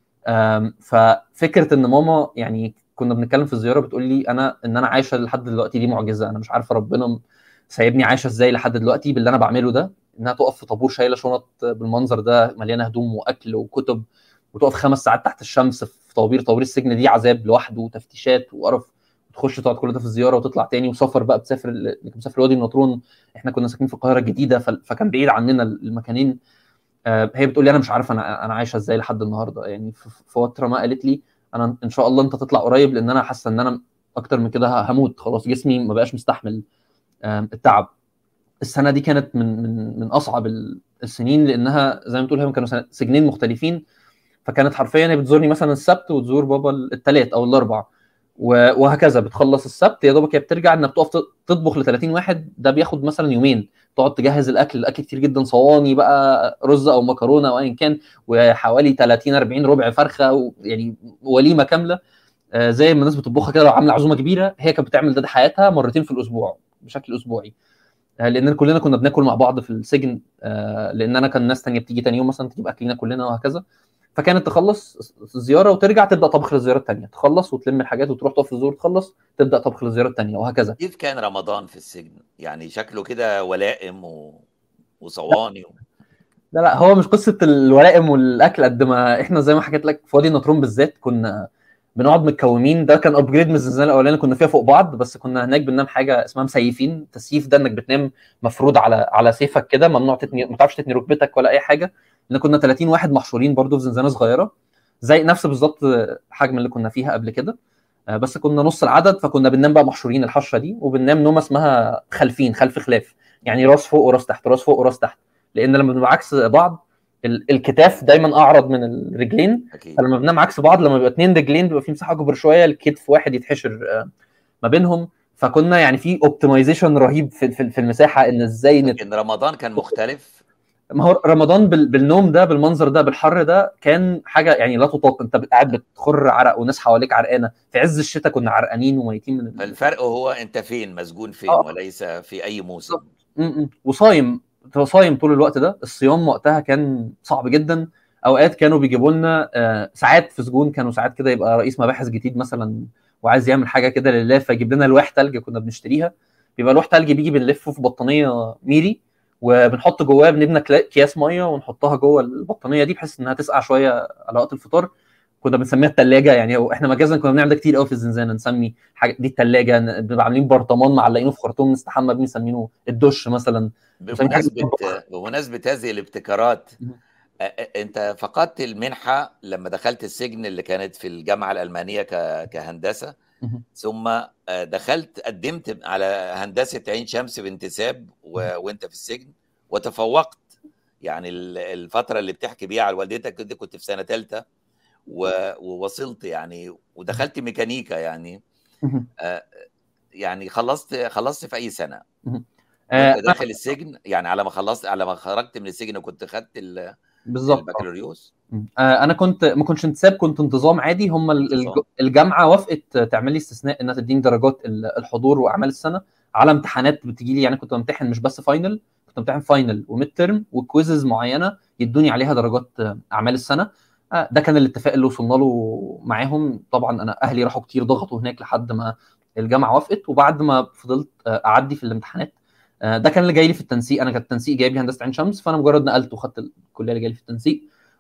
آم، ففكره ان ماما يعني كنا بنتكلم في الزياره بتقول لي انا ان انا عايشه لحد دلوقتي دي معجزه انا مش عارفه ربنا سايبني عايشه ازاي لحد دلوقتي باللي انا بعمله ده انها تقف في طابور شايله شنط بالمنظر ده مليانه هدوم واكل وكتب وتقف خمس ساعات تحت الشمس في طوابير طوابير السجن دي عذاب لوحده وتفتيشات وقرف وتخش تقعد كل ده في الزياره وتطلع تاني وسفر بقى بتسافر انك مسافر وادي النطرون احنا كنا ساكنين في القاهره الجديده ف- فكان بعيد عننا المكانين آه، هي بتقول لي انا مش عارفه انا انا عايشه ازاي لحد النهارده يعني في في فتره ما قالت لي انا ان شاء الله انت تطلع قريب لان انا حاسه ان انا اكتر من كده هموت خلاص جسمي ما بقاش مستحمل آم، التعب السنه دي كانت من من من اصعب ال- السنين لانها زي ما تقول هم كانوا سنة- سجنين مختلفين فكانت حرفيا هي بتزورني مثلا السبت وتزور بابا الثلاث او الاربع و- وهكذا بتخلص السبت يا دوبك هي بترجع انها بتقف ت- تطبخ ل 30 واحد ده بياخد مثلا يومين تقعد تجهز الاكل الاكل كتير جدا صواني بقى رز او مكرونه او ايا كان وحوالي 30 40 ربع فرخه و- يعني وليمه كامله آه، زي ما الناس بتطبخها كده لو عامله عزومه كبيره هي كانت بتعمل ده, ده حياتها مرتين في الاسبوع بشكل اسبوعي آه، لان كلنا كنا بناكل مع بعض في السجن آه، لان انا كان ناس تانية بتيجي تاني يوم مثلا تجيب اكلنا كلنا وهكذا فكانت تخلص الزياره وترجع تبدا طبخ للزياره الثانيه تخلص وتلم الحاجات وتروح تقف في الزور تخلص تبدا طبخ للزياره الثانيه وهكذا كيف كان رمضان في السجن يعني شكله كده ولائم و... وصواني و... لا لا هو مش قصه الولائم والاكل قد ما احنا زي ما حكيت لك في وادي النطرون بالذات كنا بنقعد متكومين ده كان ابجريد من الزنزانه الاولانيه كنا فيها فوق بعض بس كنا هناك بننام حاجه اسمها مسيفين تسييف ده انك بتنام مفروض على على سيفك كده ممنوع تتني ما تعرفش تتني ركبتك ولا اي حاجه لان كنا 30 واحد محشورين برضو في زنزانه صغيره زي نفس بالظبط الحجم اللي كنا فيها قبل كده آه، بس كنا نص العدد فكنا بننام بقى محشورين الحشره دي وبننام نومه اسمها خلفين خلف خلاف يعني راس فوق وراس تحت راس فوق وراس تحت لان لما بنبقى عكس بعض ال- الكتاف دايما اعرض من الرجلين اكيد فلما بننام عكس بعض لما بيبقى اتنين رجلين بيبقى في مساحه اكبر شويه الكتف واحد يتحشر آه، ما بينهم فكنا يعني في اوبتمايزيشن رهيب في في في المساحه ان ازاي نت... لكن رمضان كان مختلف ما هو رمضان بال... بالنوم ده بالمنظر ده بالحر ده كان حاجه يعني لا تطاق انت قاعد بتخر عرق وناس حواليك عرقانه في عز الشتاء كنا عرقانين وميتين من ال- فالفرق هو انت فين مسجون فين آه. وليس في اي موسم م- م. وصايم تبقى صايم طول الوقت ده الصيام وقتها كان صعب جدا اوقات كانوا بيجيبوا لنا آه، ساعات في سجون كانوا ساعات كده يبقى رئيس مباحث جديد مثلا وعايز يعمل حاجه كده لله فيجيب لنا لوح تلج كنا بنشتريها بيبقى لوح تلج بيجي بنلفه في بطانيه ميري وبنحط جواه بنبنى كلا- اكياس ميه ونحطها جوه البطانيه دي بحيث انها تسقع شويه على وقت الفطار كنا بنسميها الثلاجه يعني هو- احنا مجازا كنا بنعمل ده كتير قوي في الزنزانه نسمي حاجه دي الثلاجه بنبقى عاملين برطمان معلقينه في خرطوم نستحمى بيه مسمينه الدش مثلا بمناسبه بمناسبه هذه الابتكارات مهم. أ- أ- انت فقدت المنحه لما دخلت السجن اللي كانت في الجامعه الالمانيه ك- كهندسه مهم. ثم آه، دخلت قدمت على هندسه عين شمس بانتساب و... وانت في السجن وتفوقت يعني ال- الفتره اللي بتحكي بيها على والدتك دي كنت في سنه ثالثه و... ووصلت يعني ودخلت ميكانيكا يعني مهم. آه، يعني خلصت خلصت في اي سنه آه، وانت داخل السجن يعني على ما خلصت على ما خرجت من السجن كنت خدت ال- بالظبط آه. البكالوريوس آه، انا كنت ما كنتش انتساب كنت انتظام عادي هم ال- الج- انتظام. الجامعه وافقت تعمل لي استثناء انها تديني درجات ال- الحضور واعمال السنه على امتحانات بتجي لي يعني كنت بمتحن مش بس فاينل كنت بمتحن فاينل وميد ترم وكويزز معينه يدوني عليها درجات آه، اعمال السنه آه، ده كان الاتفاق اللي وصلنا له معاهم طبعا انا اهلي راحوا كتير ضغطوا هناك لحد ما الجامعه وافقت وبعد ما فضلت آه، اعدي في الامتحانات آه، ده كان اللي جاي لي في التنسيق انا كان التنسيق جايب لي هندسه عين شمس فانا مجرد نقلت وخدت الكليه اللي جاي لي في التنسيق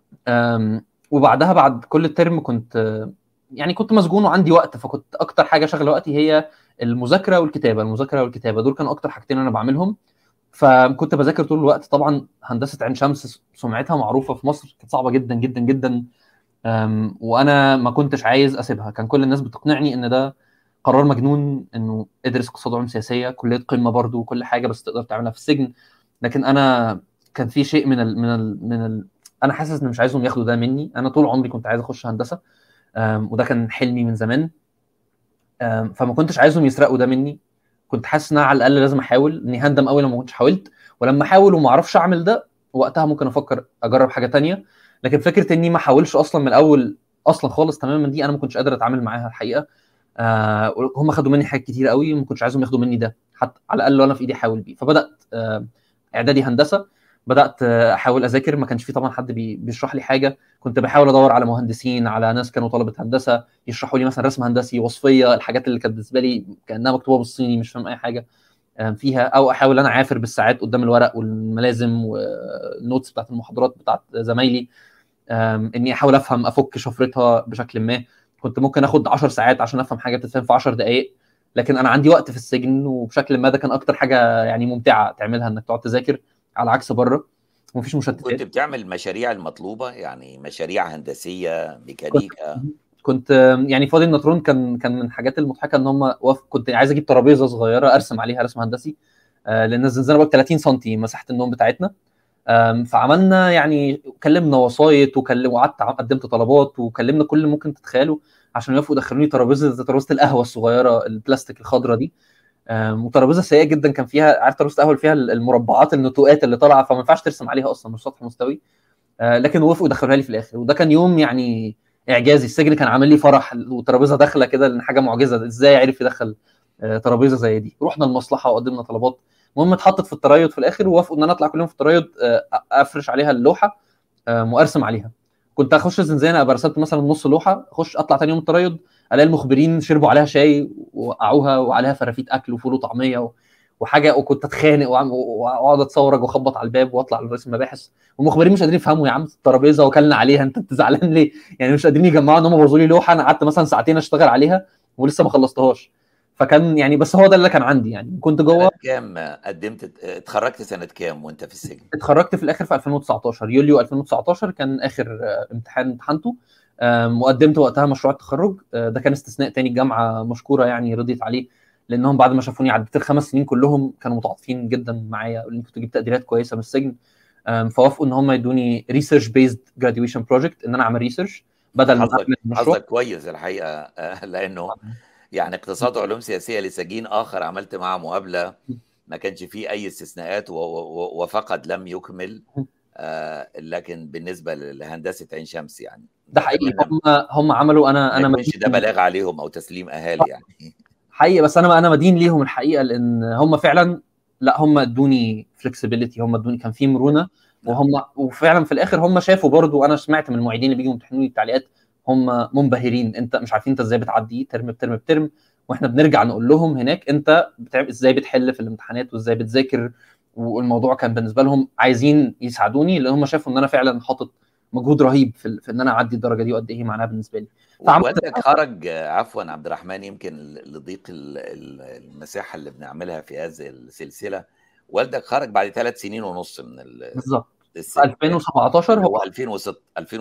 أم، وبعدها بعد كل الترم كنت آه، يعني كنت مسجون وعندي وقت فكنت اكتر حاجه شغله وقتي هي المذاكره والكتابه المذاكره والكتابه دول كانوا اكتر حاجتين انا بعملهم فكنت بذاكر طول الوقت طبعا هندسه عين شمس سمعتها معروفه في مصر كانت صعبه جدا جدا جدا أم، وانا ما كنتش عايز اسيبها كان كل الناس بتقنعني ان ده قرار مجنون انه ادرس اقتصاد وعلوم سياسيه كليه قمه برضو وكل حاجه بس تقدر تعملها في السجن لكن انا كان في شيء من ال من ال من ال انا حاسس ان مش عايزهم ياخدوا ده مني انا طول عمري كنت عايز اخش هندسه أم، وده كان حلمي من زمان أم، فما كنتش عايزهم يسرقوا ده مني كنت حاسس ان انا على الاقل لازم احاول اني هندم قوي لو ما كنتش حاولت ولما احاول وما اعرفش اعمل ده وقتها ممكن افكر اجرب حاجه تانية لكن فكره اني ما احاولش اصلا من الاول اصلا خالص تماما دي انا ما كنتش قادر اتعامل معاها الحقيقه آه هم خدوا مني حاجات كتير قوي وما كنتش عايزهم ياخدوا مني ده حتى على الاقل لو انا في ايدي احاول بيه فبدات آه، اعدادي هندسه بدات آه، احاول اذاكر ما كانش في طبعا حد بي- بيشرح لي حاجه كنت بحاول ادور على مهندسين على ناس كانوا طلبه هندسه يشرحوا لي مثلا رسم هندسي وصفيه الحاجات اللي كانت بالنسبه لي كانها مكتوبه بالصيني مش فاهم اي حاجه آه، فيها او احاول انا عافر بالساعات قدام الورق والملازم والنوتس بتاعت المحاضرات بتاعت زمايلي آم، اني احاول افهم افك شفرتها بشكل ما كنت ممكن اخد 10 ساعات عشان افهم حاجه بتتفهم في 10 دقائق لكن انا عندي وقت في السجن وبشكل ما ده كان اكتر حاجه يعني ممتعه تعملها انك تقعد تذاكر على عكس بره ومفيش كنت مشتتات بتعمل المشاريع المطلوبه يعني مشاريع هندسيه ميكانيكا كنت آم، يعني فاضي النطرون كان كان من الحاجات المضحكه ان هم وف... كنت عايز اجيب ترابيزه صغيره ارسم عليها رسم هندسي آه، لان الزنزانه بقى 30 سم مساحه النوم بتاعتنا آم، فعملنا يعني كلمنا وسايط وكلم وقعدت ع- قدمت طلبات وكلمنا كل اللي ممكن تتخيله عشان يوافقوا يدخلوني ترابيزه زي ترابيزه القهوه الصغيره البلاستيك الخضراء دي آم، وترابيزه سيئه جدا كان فيها عارف ترابيزه القهوه اللي فيها المربعات النتوءات اللي طالعه فما ينفعش ترسم عليها اصلا مش سطح مستوي آه، لكن وافقوا يدخلوها لي في الاخر وده كان يوم يعني اعجازي السجن كان عامل لي فرح وترابيزه داخله كده لان حاجه معجزه ازاي عرف يدخل آه، ترابيزه زي دي رحنا المصلحه وقدمنا طلبات المهم اتحطت في التريض في الاخر ووافقوا ان انا اطلع كل يوم في التريض آه، افرش عليها اللوحه آه، وارسم عليها كنت اخش الزنزانه ابقى رسمت مثلا نص لوحه اخش اطلع تاني يوم التريض الاقي المخبرين شربوا عليها شاي ووقعوها وعليها فرافيت اكل وفول وطعميه و... وحاجه وكنت اتخانق وأعمل- واقعد اتصورج واخبط على الباب واطلع لرئيس المباحث والمخبرين مش قادرين يفهموا يا عم الترابيزه وكلنا عليها انت انت زعلان ليه؟ يعني مش قادرين يجمعوا ان هم بوظوا لي لوحه انا قعدت مثلا ساعتين اشتغل عليها ولسه ما خلصتهاش فكان يعني بس هو ده اللي كان عندي يعني كنت جوه سنه كام قدمت اتخرجت سنه كام وانت في السجن اتخرجت في الاخر في 2019 يوليو 2019 كان اخر آه، امتحان امتحنته آم، وقدمت وقتها مشروع التخرج آه، ده كان استثناء تاني الجامعه مشكوره يعني رضيت عليه لانهم بعد ما شافوني عديت الخمس سنين كلهم كانوا متعاطفين جدا معايا قالوا لي كنت جبت تقديرات كويسه من السجن آم، فوافقوا ان هم يدوني ريسيرش بيزد جراديويشن بروجكت ان انا اعمل ريسيرش بدل ما حظك اعمل مشروع حظك كويس الحقيقه آه، لانه يعني اقتصاد وعلوم سياسيه لسجين اخر عملت معاه مقابله ما كانش فيه اي استثناءات و- و- وفقد لم يكمل آه، لكن بالنسبه لهندسه عين شمس يعني ده حقيقي أتمنى هم هم عملوا انا ما انا يكونش ده مدين بلاغ عليهم او تسليم اهالي يعني حقيقي بس انا انا مدين ليهم الحقيقه لان هم فعلا لا هم ادوني فلكسبيليتي هم ادوني كان في مرونه وهم وفعلا في الاخر هم شافوا برضو انا سمعت من المعيدين اللي بيجوا يمتحنوني التعليقات هم منبهرين انت مش عارفين انت ازاي بتعدي ترم بترم بترم واحنا بنرجع نقول لهم هناك انت بتعب ازاي بتحل في الامتحانات وازاي بتذاكر والموضوع كان بالنسبه لهم عايزين يساعدوني لان هم شافوا ان انا فعلا حاطط مجهود رهيب في, ال- في ان انا اعدي الدرجه دي وقد ايه معناها بالنسبه لي فعملت والدك خرج آه، عفوا عبد الرحمن يمكن لضيق ال- ال- المساحه اللي بنعملها في هذه السلسله والدك خرج بعد ثلاث سنين ونص من ال- بالظبط في السجن 2017 اللي هو هو 2006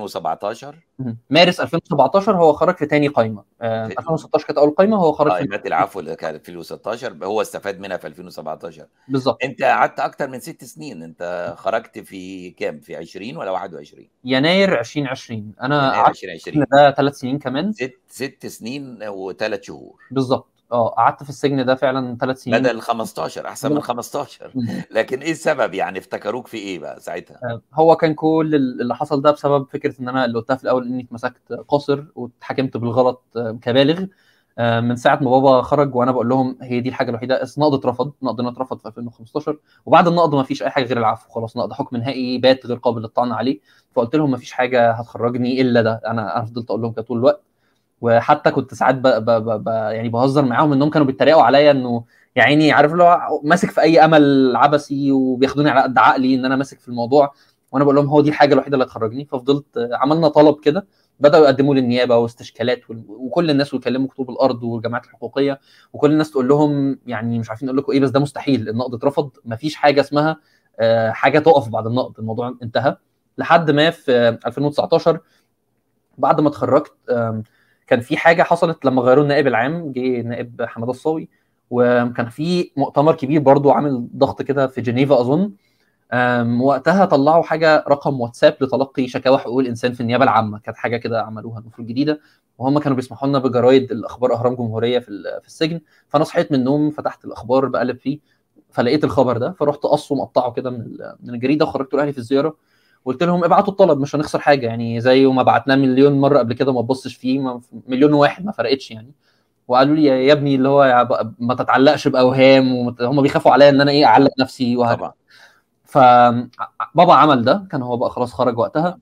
2017 مهم. مارس 2017 هو خرج في تاني قايمه آه، في- 2016 كانت اول قايمه هو خرج في قائمات العفو اللي كانت في 2016 هو استفاد منها في 2017 بالظبط انت قعدت اكتر من ست سنين انت خرجت في كام في 20 ولا 21 يناير 2020 انا يناير قعدت 2020 ده ثلاث سنين كمان ست ست سنين وثلاث شهور بالظبط اه قعدت في السجن ده فعلا ثلاث سنين بدل 15 احسن من 15 مم. لكن ايه السبب يعني افتكروك في ايه بقى ساعتها آه، هو كان كل اللي حصل ده بسبب فكره ان انا اللي قلتها في الاول اني اتمسكت قاصر واتحكمت بالغلط آه، كبالغ آه، من ساعه ما بابا خرج وانا بقول لهم هي دي الحاجه الوحيده أصل النقد اترفض نقدنا اترفض في 2015 وبعد النقد ما فيش اي حاجه غير العفو خلاص نقد حكم نهائي بات غير قابل للطعن عليه فقلت لهم ما فيش حاجه هتخرجني الا ده انا انا فضلت اقول لهم كده طول الوقت وحتى كنت ساعات ب... ب... ب... ب... يعني بهزر معاهم انهم كانوا بيتريقوا عليا انه يا عيني عارف اللي هو ماسك في اي امل عبثي وبياخدوني على قد عقلي ان انا ماسك في الموضوع وانا بقول لهم هو دي الحاجه الوحيده اللي هتخرجني ففضلت عملنا طلب كده بداوا يقدموا للنيابه واستشكالات وال- وكل الناس ويكلموا كتب الارض والجامعات الحقوقيه وكل الناس تقول لهم يعني مش عارفين نقول لكم ايه بس ده مستحيل النقد اترفض مفيش حاجه اسمها آه، حاجه تقف بعد النقد الموضوع انتهى لحد ما في آه، 2019 بعد ما اتخرجت آم، كان في حاجه حصلت لما غيروا النائب العام جه نائب حماده الصاوي وكان في مؤتمر كبير برضو عامل ضغط كده في جنيفا اظن آم، وقتها طلعوا حاجه رقم واتساب لتلقي شكاوى حقوق الانسان في النيابه العامه كانت حاجه كده عملوها المفروض جديده وهم كانوا بيسمحوا لنا بجرايد الاخبار اهرام جمهوريه في ال- في السجن فانا صحيت من النوم فتحت الاخبار بقلب فيه فلقيت الخبر ده فرحت قصه مقطعه كده من ال- من الجريده وخرجت لاهلي في الزياره قلت لهم ابعتوا الطلب مش هنخسر حاجه يعني زي ما بعتناه مليون مره قبل كده ما تبصش فيه ما مليون واحد ما فرقتش يعني وقالوا لي يا ابني اللي هو ما تتعلقش باوهام وهم بيخافوا عليا ان انا ايه اعلق نفسي وهكذا طبعا فبابا عمل ده كان هو بقى خلاص خرج وقتها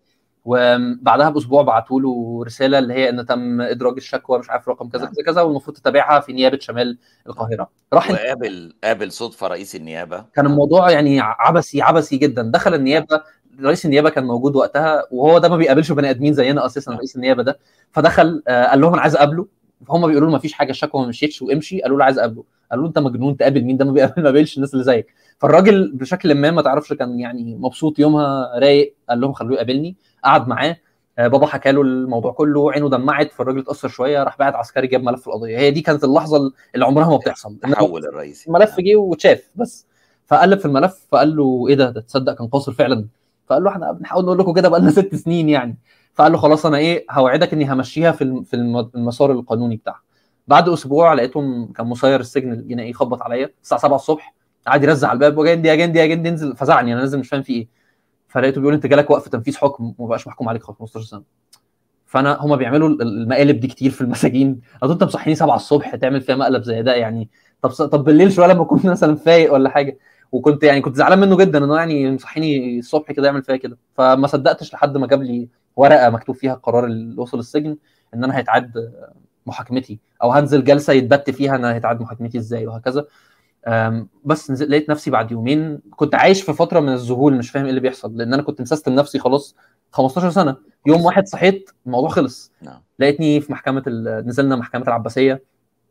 وبعدها باسبوع بعتوا له رساله اللي هي ان تم ادراج الشكوى مش عارف رقم كذا نعم. كذا كذا والمفروض تتابعها في نيابه شمال القاهره راح وقابل قابل صدفه رئيس النيابه كان الموضوع يعني عبثي عبثي جدا دخل النيابه رئيس النيابه كان موجود وقتها وهو ده ما بيقابلش بني ادمين زينا اساسا رئيس النيابه ده فدخل آه، قال لهم انا عايز اقابله فهم بيقولوا له ما فيش حاجه الشكوى ما مشيتش وامشي قالوا له عايز اقابله قالوا له انت مجنون تقابل مين ده ما بيقابل ما بيقابلش الناس اللي زيك فالراجل بشكل ما ما تعرفش كان يعني مبسوط يومها رايق قال لهم خلوه يقابلني قعد معاه آه، بابا حكى له الموضوع كله عينه دمعت فالراجل اتاثر شويه راح بعت عسكري جاب ملف القضيه هي دي كانت اللحظه اللي عمرها ما بتحصل إن تحول الرئيسي الملف جه واتشاف بس فقلب في الملف فقال له ايه ده ده تصدق كان قاصر فعلا فقال له احنا بنحاول نقول لكم كده بقالنا ست سنين يعني فقال له خلاص انا ايه هوعدك اني همشيها في الم- في الم- المسار القانوني بتاعها بعد اسبوع لقيتهم كان مسير السجن الجنائي يخبط عليا الساعه 7 الصبح قعد يرزع على الباب وجندي يا جندي يا جندي انزل فزعني انا نازل مش فاهم في ايه فلقيته بيقول انت جالك وقف تنفيذ حكم وما بقاش محكوم عليك 15 سنه فانا هما بيعملوا المقالب دي كتير في المساجين قالوا انت مصحيني 7 الصبح تعمل فيها مقلب زي ده يعني طب طب بالليل شويه لما كنت مثلا فايق ولا حاجه وكنت يعني كنت زعلان منه جدا انه يعني مصحيني الصبح كده يعمل فيها كده فما صدقتش لحد ما جاب لي ورقه مكتوب فيها القرار اللي وصل السجن ان انا هيتعاد محاكمتي او هنزل جلسه يتبت فيها انا هيتعاد محاكمتي ازاي وهكذا أم، بس نزل لقيت نفسي بعد يومين كنت عايش في فتره من الذهول مش فاهم ايه اللي بيحصل لان انا كنت مسستم نفسي خلاص 15 سنه يوم واحد صحيت الموضوع خلص نعم لقيتني في محكمه ال- نزلنا محكمه العباسيه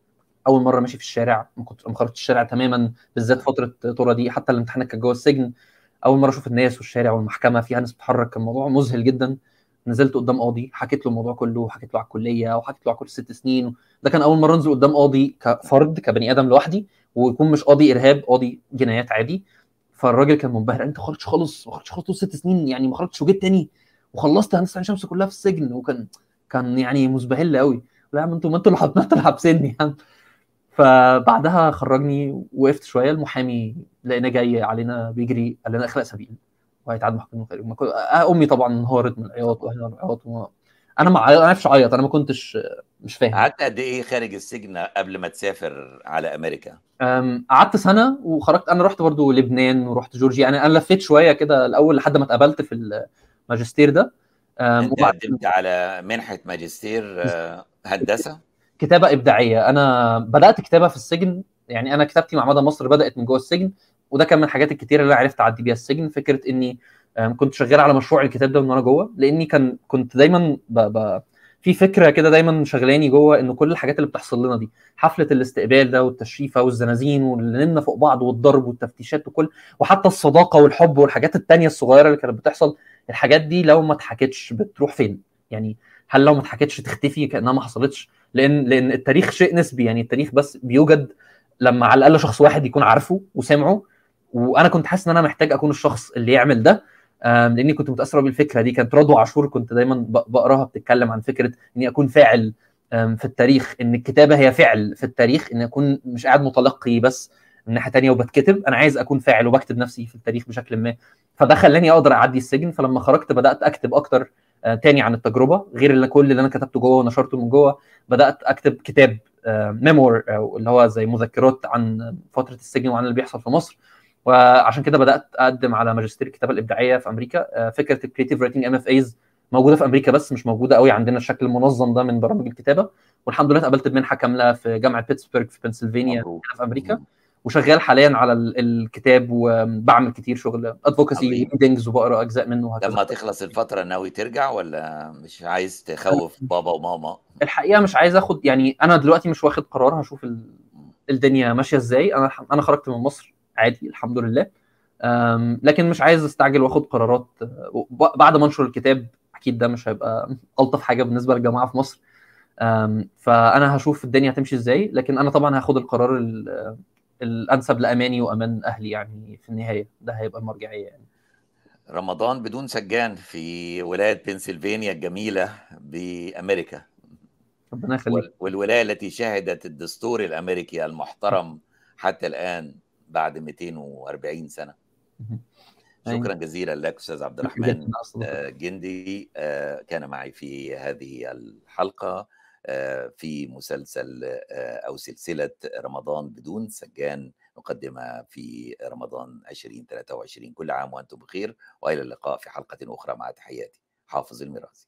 اول مره ماشي في الشارع ما كنت ما خرجتش الشارع تماما بالذات فتره طورة دي حتى الامتحانات كانت جوه السجن اول مره اشوف الناس والشارع والمحكمه فيها ناس بتتحرك كان موضوع مذهل جدا نزلت قدام قاضي حكيت له الموضوع كله وحكيت له على الكليه وحكيت له على كل ست سنين ده كان اول مره انزل قدام قاضي كفرد كبني ادم لوحدي ويكون مش قاضي ارهاب قاضي جنايات عادي فالراجل كان منبهر انت خرجتش خالص ما خرجتش خالص طول ست سنين يعني ما خرجتش وجيت تاني وخلصت هندسه عين شمس كلها في السجن وكان كان يعني مزبهل قوي لا يا عم انتوا ما انتوا اللي حاط- ما انتوا اللي حابسيني يا عم فبعدها خرجني وقفت شويه المحامي لقينا جاي علينا بيجري قال لنا اخلاء سبيل وهيتعاد محكمه خارج ما كنت- آه، امي طبعا انهارت من العياط واهلي من العياط وما... انا ما انا عارفش اعيط انا ما كنتش مش فاهم قعدت قد ايه خارج السجن قبل ما تسافر على امريكا؟ أم، قعدت سنه وخرجت انا رحت برضو لبنان ورحت جورجيا انا انا لفيت شويه كده الاول لحد ما اتقبلت في الماجستير ده أم، انت وبعد قدمت على منحه ماجستير آه، هندسه كتابه ابداعيه انا بدات كتابه في السجن يعني انا كتابتي مع مدى مصر بدات من جوه السجن وده كان من الحاجات الكتيره اللي أنا عرفت اعدي بيها السجن فكره اني أم، كنت شغال على مشروع الكتاب ده من وانا جوه لاني كان كنت دايما ب... ب... في فكره كده دايما شغلاني جوه انه كل الحاجات اللي بتحصل لنا دي حفله الاستقبال ده والتشريفه والزنازين واللي نمنا فوق بعض والضرب والتفتيشات وكل وحتى الصداقه والحب والحاجات التانية الصغيره اللي كانت بتحصل الحاجات دي لو ما اتحكتش بتروح فين يعني هل لو ما اتحكتش تختفي كانها ما حصلتش لان لان التاريخ شيء نسبي يعني التاريخ بس بيوجد لما على الاقل شخص واحد يكون عارفه وسمعه وانا كنت حاسس ان انا محتاج اكون الشخص اللي يعمل ده آم، لاني كنت متاثر بالفكره دي كانت رضوى عاشور كنت دايما ب- بقراها بتتكلم عن فكره اني اكون فاعل آم، في التاريخ ان الكتابه هي فعل في التاريخ ان اكون مش قاعد متلقي بس من ناحيه تانية وبتكتب انا عايز اكون فاعل وبكتب نفسي في التاريخ بشكل ما فده خلاني اقدر اعدي السجن فلما خرجت بدات اكتب اكتر آه، تاني عن التجربه غير اللي كل اللي انا كتبته جوه ونشرته من جوه بدات اكتب كتاب ميمور اللي هو زي مذكرات عن فتره السجن وعن اللي بيحصل في مصر وعشان كده بدات اقدم على ماجستير الكتابه الابداعيه في امريكا آه، فكره الكريتيف رايتنج ام اف ايز موجوده في امريكا بس مش موجوده قوي عندنا الشكل المنظم ده من برامج الكتابه والحمد لله اتقبلت بمنحه كامله في جامعه بيتسبرغ في بنسلفانيا مبروك. هنا في امريكا وشغال حاليا على ال- الكتاب وبعمل كتير شغل ادفوكاسي عظيم. ريدنجز وبقرا اجزاء منه لما وهكذا تخلص الفتره ناوي ترجع ولا مش عايز تخوف بابا وماما؟ الحقيقه مش عايز اخد يعني انا دلوقتي مش واخد قرار هشوف ال- الدنيا ماشيه ازاي انا انا خرجت من مصر عادي الحمد لله أم، لكن مش عايز استعجل واخد قرارات أه، وب- بعد ما انشر الكتاب اكيد ده مش هيبقى الطف حاجه بالنسبه للجماعه في مصر أم، فانا هشوف الدنيا هتمشي ازاي لكن انا طبعا هاخد القرار ال- الانسب لاماني وامان اهلي يعني في النهايه ده هيبقى المرجعيه يعني رمضان بدون سجان في ولايه بنسلفانيا الجميله بامريكا ربنا يخليك وال- والولايه التي شهدت الدستور الامريكي المحترم حتى الان بعد 240 سنه شكرا جزيلا لك استاذ عبد الرحمن جداً أصلاً. آه، جندي آه، كان معي في هذه الحلقه في مسلسل او سلسله رمضان بدون سجان نقدمها في رمضان 2023 كل عام وانتم بخير والى اللقاء في حلقه اخرى مع تحياتي حافظ الميراثي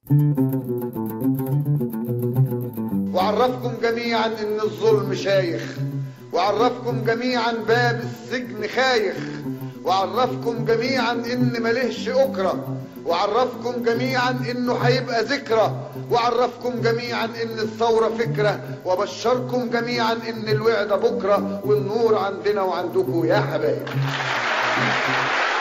وعرفكم جميعا ان الظلم شايخ وعرفكم جميعا باب السجن خايخ وعرفكم جميعا ان ملهش اكره وعرفكم جميعا انه هيبقى ذكرى وعرفكم جميعا ان الثوره فكره وبشركم جميعا ان الوعد بكره والنور عندنا وعندكم يا حبايب